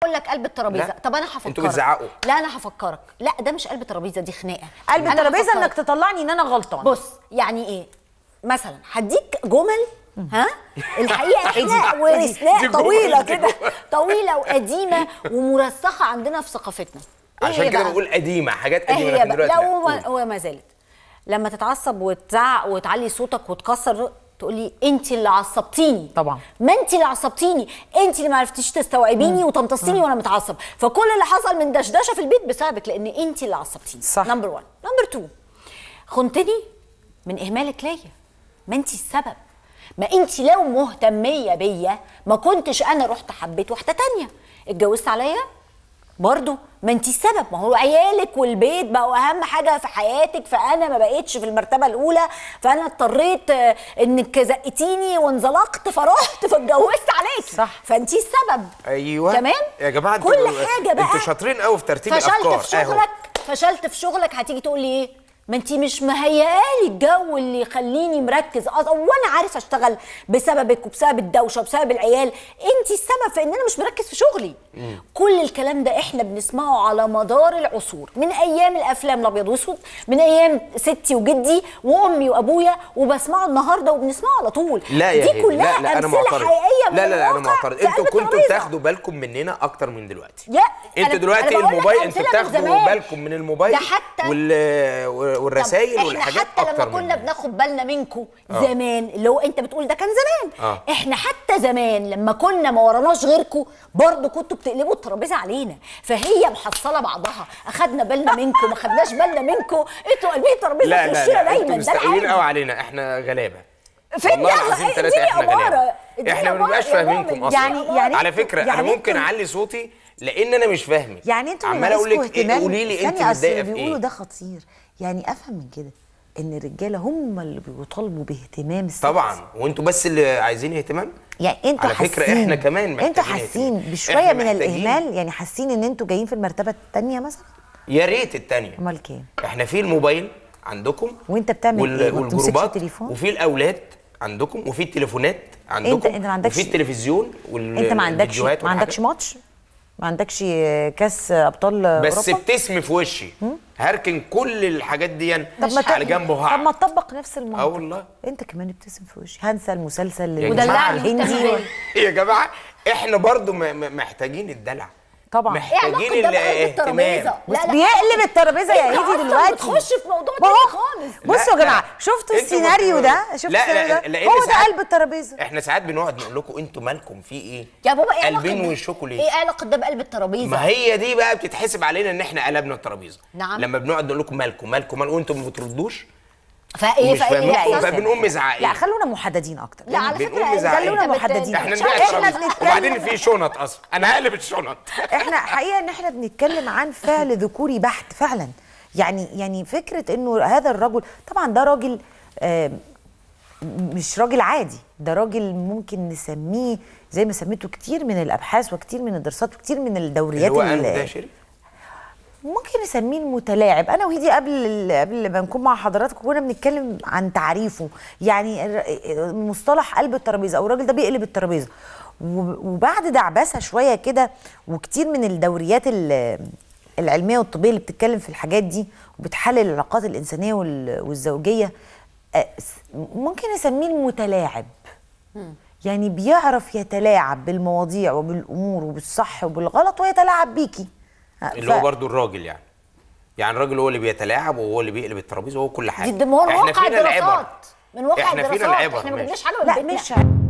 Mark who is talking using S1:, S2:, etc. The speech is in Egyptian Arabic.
S1: اقول لك قلب الترابيزه
S2: لا.
S1: طب انا هفكرك
S2: انتوا بتزعقوا.
S1: لا انا هفكرك لا ده مش قلب الترابيزه دي خناقه
S3: قلب
S1: أنا
S3: الترابيزه
S1: هفكرك.
S3: انك تطلعني ان انا غلطان
S1: بص يعني ايه مثلا هديك جمل ها الحقيقه احنا
S2: دي
S1: ورثناها
S2: جمل،
S1: طويله
S2: دي
S1: كده
S2: جمل.
S1: طويله وقديمه ومرسخه عندنا في ثقافتنا إيه
S2: عشان
S1: هي
S2: كده
S1: بقى؟
S2: بقول قديمه حاجات
S1: إيه
S2: قديمه
S1: هي
S2: لكن
S1: بقى؟
S2: دلوقتي
S1: لا
S2: لا
S1: وما,
S2: قول.
S1: وما زالت لما تتعصب وتزعق وتعلي صوتك وتكسر تقولي انت اللي عصبتيني
S3: طبعا.
S1: ما انت اللي عصبتيني انت اللي ما عرفتيش تستوعبيني وتمتصيني وانا متعصب فكل اللي حصل من دشدشه في البيت بسببك لان انت اللي عصبتيني
S3: صح.
S1: نمبر 1 نمبر 2 خنتني من اهمالك ليا ما انت السبب ما انت لو مهتميه بيا ما كنتش انا رحت حبيت واحده تانية اتجوزت عليا برضو ما انت السبب ما هو عيالك والبيت بقوا اهم حاجه في حياتك فانا ما بقتش في المرتبه الاولى فانا اضطريت آه، انك زقتيني وانزلقت فرحت فاتجوزت عليك
S3: صح.
S1: فانت السبب
S2: ايوه
S1: تمام
S2: يا جماعه انتوا
S1: كل حاجه بقى
S2: انتوا شاطرين قوي في ترتيب
S1: فشلت
S2: الافكار
S1: في
S2: أهو.
S1: شغلك فشلت في شغلك هتيجي تقول لي ايه ما انت مش مهيئالي الجو اللي يخليني مركز أص... وانا عارف اشتغل بسببك وبسبب الدوشه وبسبب العيال انت السبب في ان انا مش مركز في شغلي كل الكلام ده احنا بنسمعه على مدار العصور من ايام الافلام الابيض واسود من ايام ستي وجدي وامي وابويا وبسمعه النهارده وبنسمعه على طول
S2: لا يا
S1: دي
S2: هدي
S1: كلها
S2: لا لا انا
S1: امثله
S2: معترض
S1: حقيقيه من
S2: لا لا لا انا
S1: الواقع
S2: معترض
S1: في
S2: انتوا
S1: قلب
S2: كنتوا
S1: الترابيزة.
S2: بتاخدوا بالكم مننا اكتر من دلوقتي
S1: يا
S2: انتوا
S1: أنا-
S2: دلوقتي
S1: أنا بقول لك
S2: الموبايل
S1: أمثلة
S2: انتوا
S1: من
S2: بتاخدوا
S1: زمان.
S2: بالكم من الموبايل
S1: ده حتى-
S2: وال... والرسائل
S1: طب
S2: والحاجات
S1: احنا حتى
S2: اكتر
S1: لما كنا
S2: مننا.
S1: بناخد بالنا منكم
S2: آه.
S1: زمان اللي هو انت بتقول ده كان زمان
S2: آه.
S1: احنا حتى زمان لما كنا ما وراناش غيركم برضه كنتوا بتقلبوا الترابيزه علينا فهي محصله بعضها اخدنا بالنا منكم ما خدناش بالنا منكم انتوا قلبين الترابيزه
S2: لا
S1: في
S2: لا
S1: وشنا
S2: لا
S1: دايما
S2: انتوا
S1: ده
S2: مستقيمين
S1: العادي
S2: قوي علينا احنا غلابه
S1: فين
S2: والله
S1: يلا؟
S2: العظيم
S1: إيه،
S2: ثلاثة
S1: اديني
S2: احنا
S1: أمارة.
S2: غلابه
S1: اديني
S2: احنا ما
S1: أمارة
S2: بنبقاش
S1: يا
S2: فاهمينكم
S1: مؤمن.
S2: اصلا
S3: يعني- يعني
S2: على
S3: انتوا-
S2: فكره
S3: يعني
S2: انا ممكن
S3: انتوا-
S2: اعلي صوتي لان انا مش فاهمك
S3: يعني انتوا
S2: عمال اقول لك
S3: بيمارسوا
S2: إيه، قولي لي انت
S3: ثانية، أصل
S2: متضايقه في
S3: بيقولوا
S2: ايه
S3: ده خطير يعني افهم من كده ان الرجاله هم اللي بيطالبوا باهتمام الست
S2: طبعا وانتوا بس اللي عايزين اهتمام
S3: يعني انتوا
S2: على فكرة
S3: حاسين
S2: احنا كمان
S3: انتوا
S2: محتاجين
S3: حاسين
S2: اهتمام.
S3: بشويه
S2: احنا
S3: من
S2: محتاجين.
S3: الاهمال يعني حاسين ان انتوا جايين في المرتبه الثانيه مثلا
S2: يا ريت التانية
S3: امال كام
S2: احنا في الموبايل عندكم
S3: وانت بتعمل ايه؟ وما بتمسكش
S2: والجروبات
S3: التليفون؟
S2: وفي الاولاد عندكم وفي التليفونات عندكم
S3: انت ما عندكش-
S2: وفي التلفزيون وال
S3: انت ما عندكش
S2: الفيديوهات
S3: ما عندكش
S2: والحاجات.
S3: ماتش ما عندكش كاس ابطال
S2: بس
S3: اوروبا
S2: بتسمي في وشي هركن كل الحاجات دي
S3: طب ما
S2: على
S3: ت-
S2: جنب
S3: طب ما
S2: وهقعد
S3: تطبق نفس المنطق
S2: اه والله.
S3: انت كمان بتبتسم في وشي هنسى المسلسل
S2: يا
S1: ودلعني
S3: الهندي
S1: وتهبل.
S2: يا جماعه احنا برضو م- م- محتاجين الدلع
S3: طبعا
S1: ايه علاقه
S2: محتاجين
S1: ده بقلب الترابيزه
S2: الاهتمام
S3: بص بيقلب الترابيزه يا
S1: انت
S3: ايدي
S1: اصلا
S3: دلوقتي
S1: بتخش في موضوع
S3: ما هو-
S1: تاني خالص
S3: بصوا يا
S2: لا،
S3: جماعه
S2: لا.
S3: شفتوا
S2: انتوا
S3: السيناريو
S2: بت-
S3: ده شفتوا
S2: لا،
S3: السيناريو
S2: لا،
S3: ده
S2: لأن
S3: هو ده
S2: ساعات-
S3: قلب الترابيزه
S2: احنا ساعات بنقعد نقول لكم انتوا مالكم في ايه
S1: يا بابا ايه علاقه
S2: قلبين
S1: ده؟
S2: وشكوا ليه
S1: ايه علاقه ده بقلب الترابيزه
S2: ما هي دي بقى بتتحسب علينا ان احنا قلبنا الترابيزه
S1: نعم.
S2: لما بنقعد نقول لكم مالكم مالكم مال وانتم ما بتردوش
S1: فايه
S2: ومش
S1: فايه
S2: فاهمين
S1: إحساس؟
S2: فبنقوم مزعقين
S3: لا خلونا محددين اكتر
S1: لا على
S2: بنقوم
S1: فكره
S2: مزعقين.
S1: انت
S3: خلونا
S1: بت-
S3: محددين.
S2: احنا
S3: مش-
S2: نبيع
S3: احنا
S2: الترابيزه
S3: بنتكلم-
S2: وبعدين في شنط اصلا انا هقلب الشنط
S3: احنا حقيقه ان احنا بنتكلم عن فعل ذكوري بحت فعلا يعني يعني فكره انه هذا الرجل طبعا ده راجل آم، مش راجل عادي ده راجل ممكن نسميه زي ما سميته كتير من الابحاث وكتير من الدراسات وكتير من
S2: اللي
S3: الدوريات
S2: هو
S3: ال-
S2: قلب ده شري
S3: ممكن نسميه المتلاعب انا وهدي قبل قبل ما نكون مع حضراتكم كنا بنتكلم عن تعريفه يعني الر- مصطلح قلب الترابيزه او الراجل ده بيقلب الترابيزه و- وبعد دعبسه شويه كده وكتير من الدوريات ال- العلميه والطبيه اللي بتتكلم في الحاجات دي وبتحلل العلاقات الانسانيه وال- والزوجيه أه، س- ممكن نسميه المتلاعب يعني بيعرف يتلاعب بالمواضيع وبالامور وبالصح وبالغلط ويتلاعب بيكي
S2: اللي هو برضو الراجل يعني يعني الراجل هو اللي بيتلاعب وهو اللي بيقلب الترابيزه وهو كل حاجه
S1: دي ده ما هو
S2: احنا
S1: واقع
S2: فينا العبر
S1: الدراسات من واقع
S2: احنا فينا
S1: الدراسات
S2: العبر
S1: احنا ما
S2: ماشي.
S1: جبناش حاجه من
S3: لا
S1: بيتنا.
S3: مش